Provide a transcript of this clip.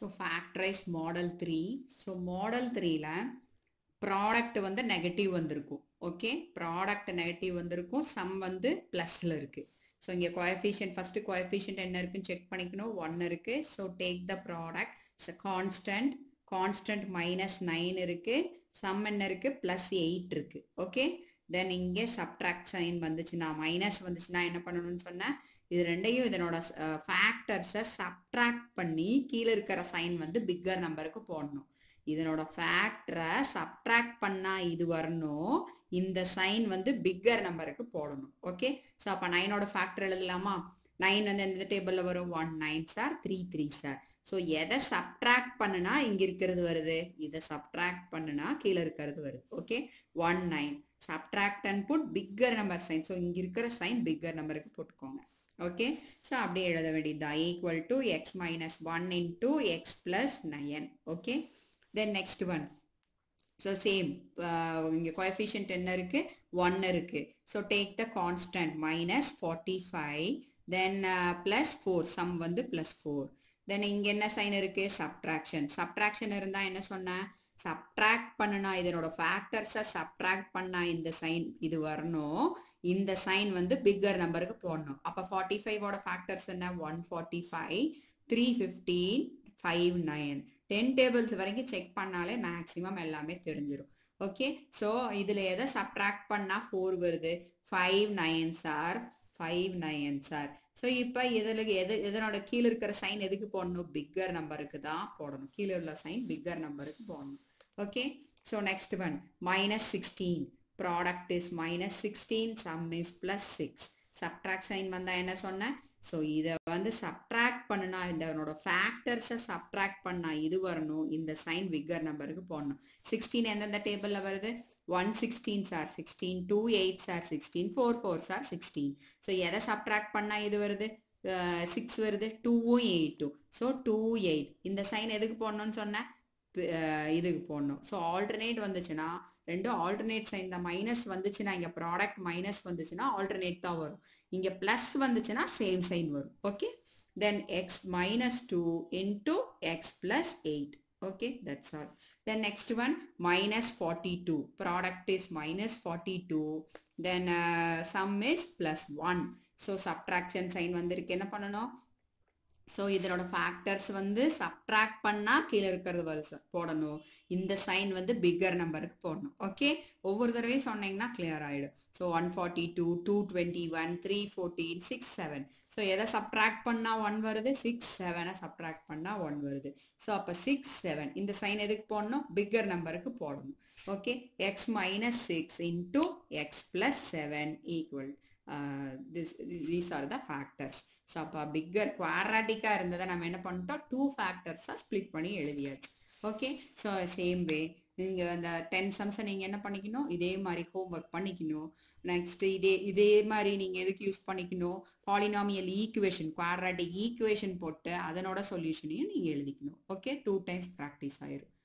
so factorise model three so model த்ரீல product வந்து negative வந்திருக்கும் ஓகே ப்ராடக்ட் நெகட்டிவ் வந்திருக்கும் சம் வந்து ப்ளஸில் இருக்குது ஸோ இங்கே கோஎஃபிஷியன்ட் ஃபஸ்ட்டு கோஎஃபிஷியன்ட் என்ன இருக்குன்னு செக் பண்ணிக்கணும் ஒன் இருக்குது so take the product constant constant minus nine இருக்குது சம் என்ன இருக்குது ப்ளஸ் எயிட் இருக்குது ஓகே தென் இங்கே சப்ட்ராக்ட் சைன் வந்துச்சுன்னா மைனஸ் வந்துச்சுன்னா என்ன பண்ணணும்னு சொன்னேன் இது ரெண்டையும் இதனோட ஃபேக்டர்ஸை சப்ட்ராக்ட் பண்ணி கீழே இருக்கிற சைன் வந்து பிக்கர் நம்பருக்கு போடணும் இதனோட ஃபேக்டரை சப்ட்ராக்ட் பண்ணா இது வரணும் இந்த சைன் வந்து பிக்கர் நம்பருக்கு போடணும் ஓகே ஸோ அப்போ நைனோட ஃபேக்டர் எழுதலாமா நைன் வந்து எந்த டேபிளில் வரும் one nine sir three three sir so எதை சப்ட்ராக்ட் பண்ணுனா இங்கே இருக்கிறது வருது இதை சப்ட்ராக்ட் பண்ணுனா கீழே இருக்கிறது வருது okay one nine subtract and put bigger number sign so இங்கே இருக்கிற சைன் பிக்கர் நம்பருக்கு போட்டுக்கோங்க ஓகே ஸோ அப்படியே எழுத வேண்டியதுதான் equal to x minus one into x plus nine okay then next one so same இங்கே கோஎஃபிஷியன்ட் என்ன இருக்கு ஒன் இருக்கு so take the constant minus forty five then plus four sum வந்து ப்ளஸ் ஃபோர் தென் இங்கே என்ன sign இருக்கு subtraction subtraction இருந்தால் என்ன சொன்னேன் சப்ட்ராக்ட் பண்ணுனா இதனோட ஃபேக்டர்ஸை சப்ட்ராக்ட் பண்ணா இந்த சைன் இது வரணும் இந்த சைன் வந்து பிக்கர் நம்பருக்கு போடணும் அப்போ ஃபார்ட்டி ஃபைவோட ஃபேக்டர்ஸ் என்ன one forty five three fifteen five nine ten tables வரைக்கும் செக் பண்ணாலே மேக்ஸிமம் எல்லாமே தெரிஞ்சிடும் ஓகே ஸோ இதில் எதை சப்ட்ராக்ட் பண்ணால் ஃபோர் வருது five nine sir five nine sir so இப்போ இதில் எது இதனோட கீழே இருக்கிற சைன் எதுக்கு போடணும் பிக்கர் நம்பருக்கு தான் போடணும் கீழே உள்ள சைன் பிக்கர் நம்பருக்கு போடணும் okay so next one minus sixteen product is minus sixteen sum is plus six subtract sign வந்தால் என்ன சொன்னேன் ஸோ இதை வந்து சப்ட்ராக்ட் பண்ணுனா இதனோட ஃபேக்டர்ஸை சப்ட்ராக்ட் பண்ணா இது வரணும் இந்த சைன் பிக்கர் நம்பருக்கு போடணும் சிக்ஸ்டீன் எந்தெந்த டேபிளில் வருது one sixteen sir sixteen two eight sir sixteen four four sir sixteen so எதை சப்ட்ராக்ட் பண்ணால் இது வருது சிக்ஸ் வருது டூவும் எயிட்டும் ஸோ டூ எயிட் இந்த சைன் எதுக்கு போடணும்னு சொன்னேன் இதுக்கு போடணும் ஸோ ஆல்டர்னேட் வந்துச்சுன்னா ரெண்டும் ஆல்டர்னேட் சைன் தான் மைனஸ் வந்துச்சுன்னா இங்கே ப்ராடக்ட் மைனஸ் வந்துச்சுன்னா ஆல்டர்னேட் தான் வரும் இங்கே ப்ளஸ் வந்துச்சுன்னா சேம் சைன் வரும் okay then x minus two into x plus eight okay that's all then next one minus 42 product is minus 42 then uh, sum is plus 1 so subtraction sign வந்திருக்கு என்ன பண்ணணும் so இதனோட factors வந்து subtract பண்ணால் கீழே இருக்கிறது வருது போடணும் இந்த சைன் வந்து பிக்கர் நம்பருக்கு போடணும் ஓகே ஒவ்வொரு தடவையும் சொன்னீங்கன்னா கிளியர் ஆகிடும் so one forty two two twenty one three fourteen six seven so எதை சப்ட்ராக்ட் பண்ணால் ஒன் வருது சிக்ஸ் செவனை சப்ட்ராக்ட் பண்ணால் ஒன் வருது ஸோ அப்போ சிக்ஸ் செவன் இந்த சைன் எதுக்கு போடணும் பிக்கர் நம்பருக்கு போடணும் okay x minus six into x plus seven equal this these are the factors so அப்போ பிக்கர் குவாராட்டிக்காக இருந்ததை நம்ம என்ன பண்ணிட்டோம் டூ ஃபேக்டர்ஸாக ஸ்ப்ளிட் பண்ணி எழுதியாச்சு ஓகே ஸோ சேம் வே நீங்கள் அந்த டென் சம்ஸை நீங்கள் என்ன பண்ணிக்கணும் இதே மாதிரி ஹோம்ஒர்க் பண்ணிக்கணும் நெக்ஸ்ட் இதே இதே மாதிரி நீங்கள் எதுக்கு யூஸ் பண்ணிக்கணும் பாலினாமியல் ஈக்குவேஷன் குவாட்ராட்டிக் ஈக்குவேஷன் போட்டு அதனோட சொல்யூஷனையும் நீங்கள் எழுதிக்கணும் ஓகே டூ டைம்ஸ் ப்ராக்டிஸ் ஆயிரும்